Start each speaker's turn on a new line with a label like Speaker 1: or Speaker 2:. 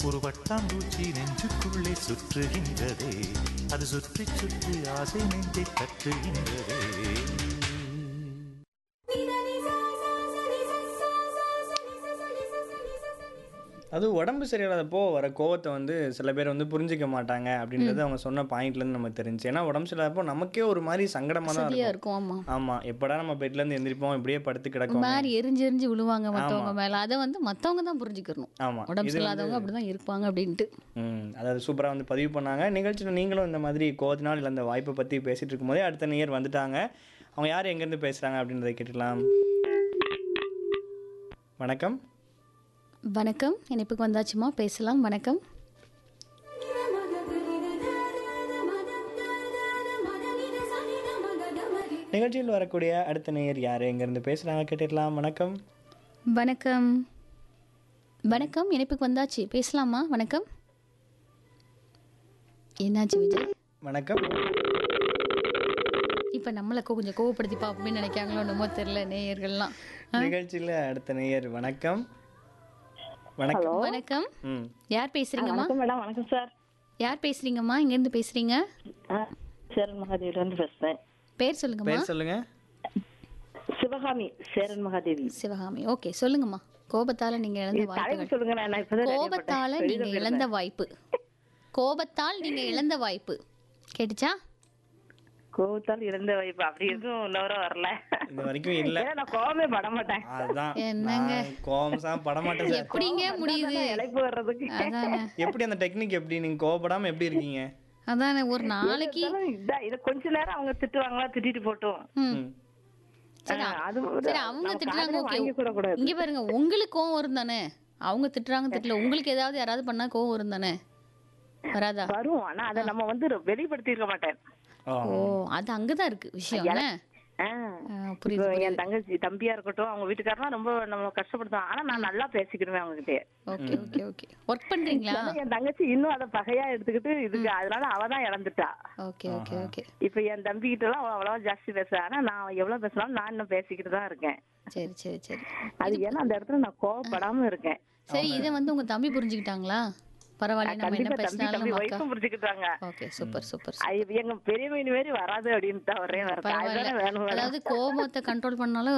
Speaker 1: ஒரு வட்டாம்பூச்சி நெஞ்சுக்குள்ளே சுற்றுகின்றதே அது சுற்றி சுற்றி ஆசை நெஞ்சை தட்டுகின்றதே
Speaker 2: அது உடம்பு சரியில்லாதப்போ வர கோவத்தை வந்து சில பேர் வந்து புரிஞ்சிக்க மாட்டாங்க அப்படின்றது அவங்க சொன்ன பாயிண்ட்லேருந்து நம்ம தெரிஞ்சு ஏன்னா உடம்பு சரியில்லாதப்போ நமக்கே ஒரு மாதிரி சங்கடமாக தான்
Speaker 3: சரியா
Speaker 2: இருக்கும்
Speaker 3: இருக்கும் ஆமா
Speaker 2: ஆமாம் எப்படா நம்ம பெட்லேருந்து எந்திரிப்போம் இப்படியே படுத்து
Speaker 3: ஒரு
Speaker 2: கிடக்கும்
Speaker 3: மாதிரி எரிஞ்சு எரிஞ்சு விழுவாங்க மத்தவங்க மேல அதை வந்து மத்தவங்க தான் புரிஞ்சுக்கணும்
Speaker 2: ஆமாம்
Speaker 3: உடம்பு சரியில்லாதவங்க அப்படிதான் இருப்பாங்க அப்படின்ட்டு
Speaker 2: ம் அதாவது சூப்பராக வந்து பதிவு பண்ணாங்க நிகழ்ச்சியில் நீங்களும் இந்த மாதிரி கோவத்தினால் இழந்த வாய்ப்பை பற்றி பேசிகிட்டு இருக்கும்போதே அடுத்த நேயர் வந்துட்டாங்க அவங்க யார் எங்கேருந்து பேசுகிறாங்க அப்படின்றத கேட்டுக்கலாம் வணக்கம்
Speaker 3: வணக்கம் இணைப்புக்கு வந்தாச்சுமா பேசலாம் வணக்கம்
Speaker 2: நிகழ்ச்சியில் வரக்கூடிய அடுத்த நேயர் யார் எங்கேருந்து பேசுகிறாங்க கேட்டுக்கலாம் வணக்கம்
Speaker 3: வணக்கம் வணக்கம் இணைப்புக்கு வந்தாச்சு பேசலாமா வணக்கம் என்னாச்சு விஜய்
Speaker 2: வணக்கம்
Speaker 3: இப்ப நம்மளை கொ- கொஞ்சம் கோவப்படுத்தி பார்ப்போமே நினைக்காங்களோ என்னமோ தெரியல நேயர்கள்லாம்
Speaker 2: நிகழ்ச்சியில் அடுத்த நேயர் வணக்கம் வணக்கம்
Speaker 3: வணக்கம்
Speaker 2: ம்
Speaker 3: யார் பேசுறீங்கம்மா
Speaker 4: வணக்கம் மேடம் வணக்கம் சார்
Speaker 3: யார் பேசுறீங்கம்மா இங்க இருந்து பேசுறீங்க
Speaker 4: ஆ சேரன் மகாதேவில இருந்து பேசுறேன்
Speaker 3: பேர் சொல்லுங்கம்மா
Speaker 2: பேர் சொல்லுங்க
Speaker 4: சிவகாமி சேரன் மகாதேவி
Speaker 3: சிவகாமி ஓகே சொல்லுங்கம்மா கோபத்தால நீங்க இழந்த
Speaker 4: தலைவர்
Speaker 3: வாய்ப்புகள்
Speaker 4: சொல்லுங்க நான் நான் இப்பதான் ready
Speaker 3: கோபத்தால
Speaker 4: பண்ணேன்.
Speaker 3: நீங்க
Speaker 4: வெளியில
Speaker 3: இழந்த வாய்ப்பு கோபத்தால் நீங்க இழந்த வாய்ப்பு கேட்டுச்சா
Speaker 4: கோவத்தால் இறந்த வாய்ப்பு அப்படி எதுவும் இன்னவரை வரல
Speaker 2: இது வரைக்கும் இல்லை
Speaker 4: ஏன்னா நான் கோவமே பட மாட்டேன்
Speaker 2: அதுதான்
Speaker 3: என்னங்க?
Speaker 2: நான் கோவம் தான் படமாட்டேன் சார்
Speaker 3: எப்படிங்க முடியுது
Speaker 4: இழைப்பு வர்றதுக்கு
Speaker 3: அதானே
Speaker 2: எப்படி அந்த டெக்னிக் எப்படி நீங்க கோவப்படாம எப்படி இருக்கீங்க
Speaker 3: அதானே ஒரு நாளைக்கு
Speaker 4: இருந்தாலும் இதான், இதை கொஞ்ச நேரம் அவங்க திட்டுவாங்களா திட்டிட்டு போட்டும்
Speaker 3: ம்.
Speaker 2: ம்.
Speaker 3: சரி
Speaker 4: ஆ, அது ஒரு-
Speaker 3: சரி அவங்க
Speaker 4: நம்ம
Speaker 3: திட்டுறாங்க
Speaker 4: காதுல
Speaker 3: ஓகே
Speaker 4: வாங்கிக் கூடாது.
Speaker 3: இங்க பாருங்க உங்களுக்கு கோவம் வரும் தானே அவங்க திட்டுறாங்க திட்டல உங்களுக்கு ஏதாவது யாராவது பண்ணா கோவம் வரும் தானே வராதா
Speaker 4: வரும் ஆனா அதை நம்ம வந்து வெளிப்படுத்தி இருக்க மாட்டேன்
Speaker 2: ஓ
Speaker 3: ஓ அது அங்கதான் இருக்கு விஷயம் என்ன?
Speaker 4: ஆ.
Speaker 3: ஆ,
Speaker 4: இப்போ
Speaker 3: புரியுது
Speaker 4: என்
Speaker 3: புரியுது
Speaker 4: தங்கச்சி தம்பியா இருக்கட்டும் அவங்க வீட்டுக்காரலாம் ரொம்ப நம்ம கஷ்டப்படுத்துவாங்க ஆனா நான் நல்லா பேசிக்கிடுவேன் அவங்க கிட்டே
Speaker 3: ஓகே ஓகே ஓகே ஒர்க் பண்றீங்களா
Speaker 4: ஆனா என் தங்கச்சி இன்னும் அதை பகையா எடுத்துக்கிட்டு இதுக்கு அதனால அவ தான் இழந்துட்டா
Speaker 3: ஓகே ஓகே ஓகே
Speaker 4: இப்ப என் தம்பி கிட்ட எல்லாம் அவ அவ்வளவா ஜாஸ்தி பேசுறா ஆனா நான் எவ்வளவு பேசினாலும் நான் இன்னும் பேசிக்கிட்டு தான் இருக்கேன்
Speaker 3: சரி சரி சரி
Speaker 4: அது ஏன்னா அந்த இடத்துல நான் கோவப்படாம இருக்கேன்
Speaker 3: சரி இதை வந்து உங்க தம்பி புரிஞ்சுக்கிட்டாங்களா பரவாயில்ல நம்ம என்ன
Speaker 4: கண்டிப்பா தம்பி
Speaker 3: பேசினாலும்
Speaker 4: தம்பி
Speaker 3: அக்கா
Speaker 4: ஒய்ஃபும் புரிஞ்சுக்கிட்டாங்க
Speaker 3: ஓகே சூப்பர் சூப்பர்
Speaker 4: ஐ- எங்க பெரிய மீன் மாரி வராது அப்படின்ட்டு ஒரே வரது அதுதானே
Speaker 3: பரவாயில்ல
Speaker 4: வேணும் வேணும்
Speaker 3: அதாவது கோபத்தை கண்ட்ரோல் பண்ணாலும்